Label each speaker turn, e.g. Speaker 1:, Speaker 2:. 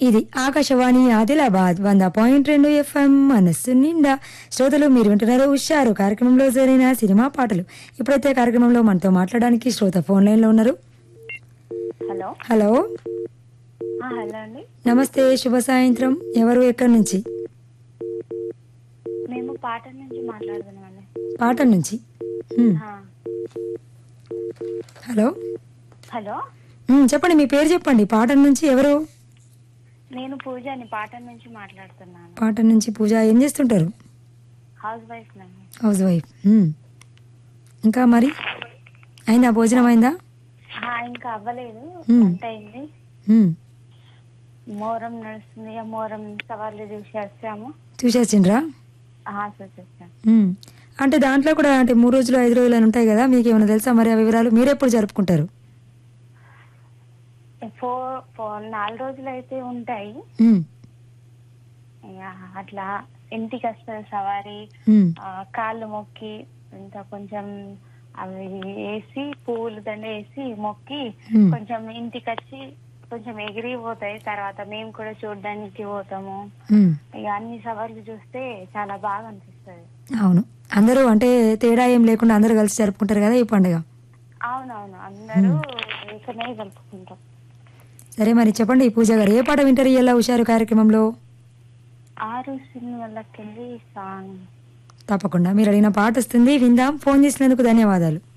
Speaker 1: ఇది ఆకాశవాణి ఆదిలాబాద్ వంద పాయింట్ రెండు ఎఫ్ఎం మనస్సు నిండా శ్రోతలు మీరు వింటున్నారు ఉషారు కార్యక్రమంలో జరిగిన సినిమా పాటలు ఇప్పుడైతే కార్యక్రమంలో మనతో మాట్లాడడానికి శ్రోత ఫోన్ లైన్లో ఉన్నారు
Speaker 2: హలో
Speaker 1: హలో
Speaker 2: ఆ, హలో అండి
Speaker 1: నమస్తే శుభ సాయంత్రం ఎవరు ఎక్కడి నుంచి
Speaker 2: మేము పాట నుంచి మాట్లాడుతున్నామండి
Speaker 1: పాటల నుంచి ఉమ్,
Speaker 2: ఆ,
Speaker 1: హలో
Speaker 2: హలో
Speaker 1: ఉమ్, చెప్పండి మీ పేరు చెప్పండి పాటల నుంచి ఎవరు
Speaker 2: నేను పూజని పాట నుంచి మాట్లాడుతున్నాను
Speaker 1: పాటల నుంచి పూజ ఏం చేస్తుంటారు
Speaker 2: హౌస్ వైఫ్ నన్ను
Speaker 1: హౌస్ వైఫ్ ఉమ్. ఇంకా మరి అయిందా భోజనం అయిందా
Speaker 2: ఆ, ఇంకా అవ్వలేదు
Speaker 1: మ్మ్.
Speaker 2: వంట అయింది
Speaker 1: ఉమ్,
Speaker 2: మోరం నడుస్తుంది ఆ మోరం సవాళ్ళు చూసి వచ్చాము
Speaker 1: చూసేసిండ్రా
Speaker 2: చూసేసాం
Speaker 1: ఉమ్. అంటే దాంట్లో కూడా అంటే మూడు రోజులు ఐదు రోజులు అని ఉంటాయి కదా మీకు ఏమైనా తెలుసా మరి ఆ వివరాలు మీరు ఎప్పుడు జరుపుకుంటారు
Speaker 2: ఫోర్ ఫోర్ నాలుగు రోజులు అయితే ఉంటాయి
Speaker 1: ఉమ్,
Speaker 2: ఇక అట్లా ఇంటికి వస్తుంది సవారీ
Speaker 1: ఉమ్,
Speaker 2: ఆ, కాళ్ళు మొక్కి ఇంత కొంచెం అవి వేసి పువ్వులు దండ వేసి మొక్కి
Speaker 1: Hmm.
Speaker 2: కొంచెం ఇంటికి వచ్చి కొంచెం ఎగిరిపోతాయి తర్వాత మేము కూడా చూడడానికి పోతాము
Speaker 1: ఉమ్.
Speaker 2: ఇక అన్ని సవాళ్ళు చూస్తే చాలా బాగా అనిపిస్తుంది
Speaker 1: అవును అందరూ అంటే తేడా ఏం లేకుండా అందరూ కలిసి జరుపుకుంటారు కదా ఈ పండుగ
Speaker 2: అవునవును అందరూ ఇకనే కలుపుకుంటాం
Speaker 1: సరే మరి చెప్పండి పూజ గారు ఏ పాట వింటారు ఇలా హుషారు కార్యక్రమంలో
Speaker 2: ఆరు సినిమాలకెళ్ళి సాంగ్
Speaker 1: తప్పకుండా మీరు అడిగిన పాట వస్తుంది విందాం ఫోన్ చేసినందుకు ధన్యవాదాలు